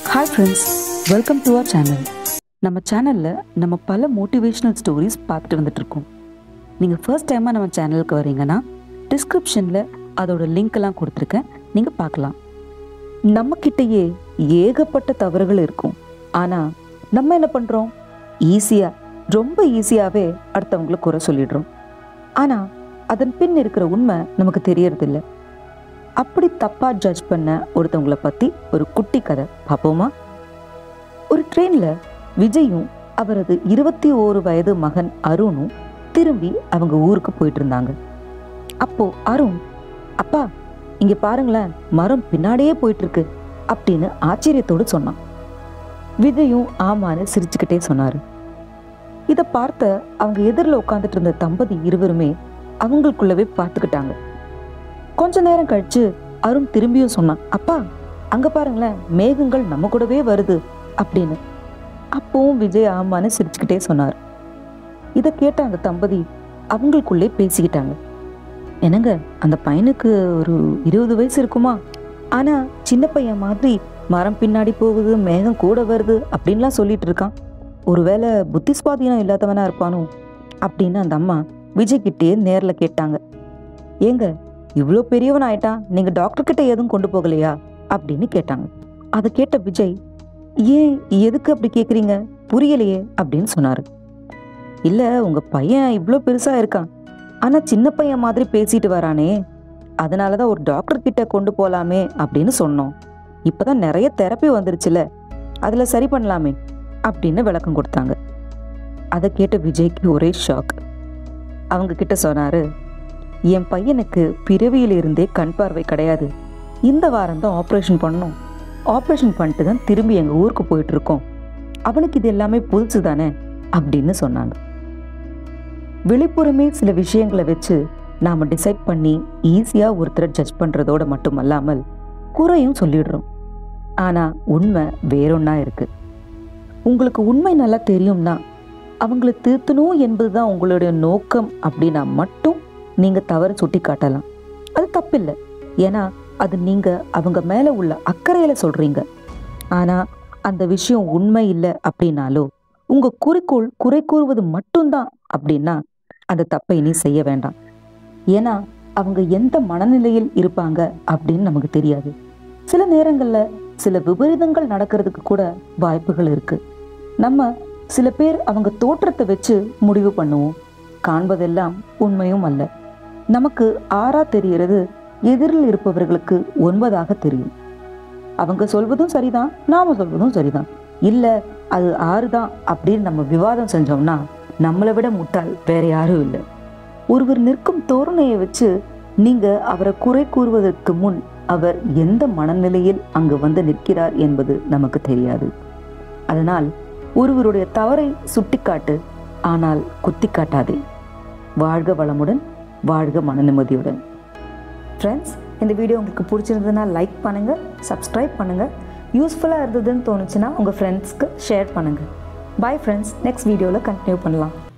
hi friends welcome to our channel நம்ம சேனலில் நம்ம பல மோட்டிவேஷ்னல் ஸ்டோரிஸ் பார்த்துட்டு வந்துட்டு இருக்கோம் நீங்கள் ஃபர்ஸ்ட் டைமாக நம்ம சேனலுக்கு வரீங்கன்னா டிஸ்கிரிப்ஷனில் அதோட லிங்க் எல்லாம் கொடுத்துருக்கேன் நீங்கள் பார்க்கலாம் நம்மக்கிட்டேயே ஏகப்பட்ட தவறுகள் இருக்கும் ஆனால் நம்ம என்ன பண்ணுறோம் ஈஸியாக ரொம்ப ஈஸியாகவே அடுத்தவங்களை குறை சொல்லிடுறோம் ஆனால் அதன் பின் இருக்கிற உண்மை நமக்கு தெரியறதில்ல அப்படி தப்பா ஜட்ஜ் பண்ண ஒருத்தவங்கள பத்தி ஒரு குட்டி கதை பார்ப்போமா ஒரு ட்ரெயின்ல விஜயும் அவரது இருபத்தி ஓரு வயது மகன் அருணும் திரும்பி அவங்க ஊருக்கு போயிட்டு இருந்தாங்க அப்போ அருண் அப்பா இங்க பாருங்களேன் மரம் பின்னாடியே போயிட்டு இருக்கு அப்படின்னு ஆச்சரியத்தோடு சொன்னான் விஜயும் ஆமான்னு சிரிச்சுக்கிட்டே சொன்னாரு இதை பார்த்த அவங்க எதிரில் உட்காந்துட்டு இருந்த தம்பதி இருவருமே அவங்களுக்குள்ளவே பார்த்துக்கிட்டாங்க கொஞ்ச நேரம் கழிச்சு அருண் திரும்பியும் சொன்னான் அப்பா அங்க பாருங்களேன் மேகங்கள் நம்ம கூடவே வருது அப்படின்னு அப்பவும் விஜய் ஆமான்னு சிரிச்சுக்கிட்டே சொன்னார் இதை கேட்ட அந்த தம்பதி அவங்களுக்குள்ளே பேசிக்கிட்டாங்க என்னங்க அந்த பையனுக்கு ஒரு இருபது வயசு இருக்குமா ஆனா சின்ன பையன் மாதிரி மரம் பின்னாடி போகுது மேகம் கூட வருது அப்படின்லாம் சொல்லிட்டு இருக்கான் ஒருவேளை புத்தி சுவாதீனம் இல்லாதவனா இருப்பானோ அப்படின்னு அந்த அம்மா விஜய் கிட்டே நேர்ல கேட்டாங்க ஏங்க இவ்வளோ பெரியவன் ஆயிட்டான் நீங்க டாக்டர் கிட்ட எதுவும் கொண்டு போகலையா அப்படின்னு கேட்டாங்க அதை கேட்ட விஜய் ஏன் எதுக்கு அப்படி கேக்குறீங்க புரியலையே அப்படின்னு சொன்னாரு இல்ல உங்க பையன் இவ்வளோ பெருசா இருக்கான் ஆனா சின்ன பையன் மாதிரி பேசிட்டு வரானே அதனாலதான் ஒரு டாக்டர் கிட்ட கொண்டு போலாமே அப்படின்னு சொன்னோம் இப்பதான் நிறைய தெரப்பி வந்துருச்சுல அதுல சரி பண்ணலாமே அப்படின்னு விளக்கம் கொடுத்தாங்க அதை கேட்ட விஜய்க்கு ஒரே ஷாக் அவங்க கிட்ட சொன்னாரு என் பையனுக்கு பிறவியிலிருந்தே கண் பார்வை கிடையாது இந்த வாரம் தான் ஆப்ரேஷன் பண்ணோம் ஆப்ரேஷன் பண்ணிட்டு தான் திரும்பி எங்கள் ஊருக்கு போயிட்டு இருக்கோம் அவனுக்கு இது எல்லாமே புதுசு தானே அப்படின்னு சொன்னாங்க வெளிப்புறமே சில விஷயங்களை வச்சு நாம் டிசைட் பண்ணி ஈஸியாக ஒருத்தரை ஜட்ஜ் பண்ணுறதோட மட்டுமல்லாமல் குறையும் சொல்லிடுறோம் ஆனால் உண்மை வேறொன்னா இருக்கு உங்களுக்கு உண்மை நல்லா தெரியும்னா அவங்களை திருத்தணும் என்பது தான் உங்களுடைய நோக்கம் அப்படின்னா மட்டும் நீங்க தவறு சுட்டி காட்டலாம் அது தப்பில்லை ஏன்னா அது நீங்க அவங்க மேல உள்ள அக்கறையில சொல்றீங்க ஆனா அந்த விஷயம் உண்மை இல்லை அப்படின்னாலோ உங்க குறிக்கோள் குறை கூறுவது மட்டும்தான் அப்படின்னா அந்த தப்பை இனி செய்ய வேண்டாம் ஏன்னா அவங்க எந்த மனநிலையில் இருப்பாங்க அப்படின்னு நமக்கு தெரியாது சில நேரங்கள்ல சில விபரீதங்கள் நடக்கிறதுக்கு கூட வாய்ப்புகள் இருக்கு நம்ம சில பேர் அவங்க தோற்றத்தை வச்சு முடிவு பண்ணுவோம் காண்பதெல்லாம் உண்மையும் அல்ல நமக்கு ஆறா தெரியறது எதிரில் இருப்பவர்களுக்கு ஒன்பதாக தெரியும் அவங்க சொல்வதும் சரிதான் நாம சொல்வதும் சரிதான் இல்ல அது ஆறு தான் அப்படின்னு நம்ம விவாதம் செஞ்சோம்னா நம்மளை விட முட்டாள் வேற யாரும் இல்லை ஒருவர் நிற்கும் தோரணையை வச்சு நீங்க அவரை குறை கூறுவதற்கு முன் அவர் எந்த மனநிலையில் அங்கு வந்து நிற்கிறார் என்பது நமக்கு தெரியாது அதனால் ஒருவருடைய தவறை சுட்டிக்காட்டு ஆனால் குத்தி காட்டாதே வாழ்க வளமுடன் வாழ்க மன நிம்மதியுடன் ஃப்ரெண்ட்ஸ் இந்த வீடியோ உங்களுக்கு பிடிச்சிருந்ததுன்னா லைக் பண்ணுங்கள் சப்ஸ்கிரைப் பண்ணுங்கள் யூஸ்ஃபுல்லாக இருந்ததுன்னு தோணுச்சுன்னா உங்கள் ஃப்ரெண்ட்ஸ்க்கு ஷேர் பண்ணுங்கள் பாய் ஃப்ரெண்ட்ஸ் நெக்ஸ்ட் வீடியோவில் கண்டினியூ பண்ணலாம்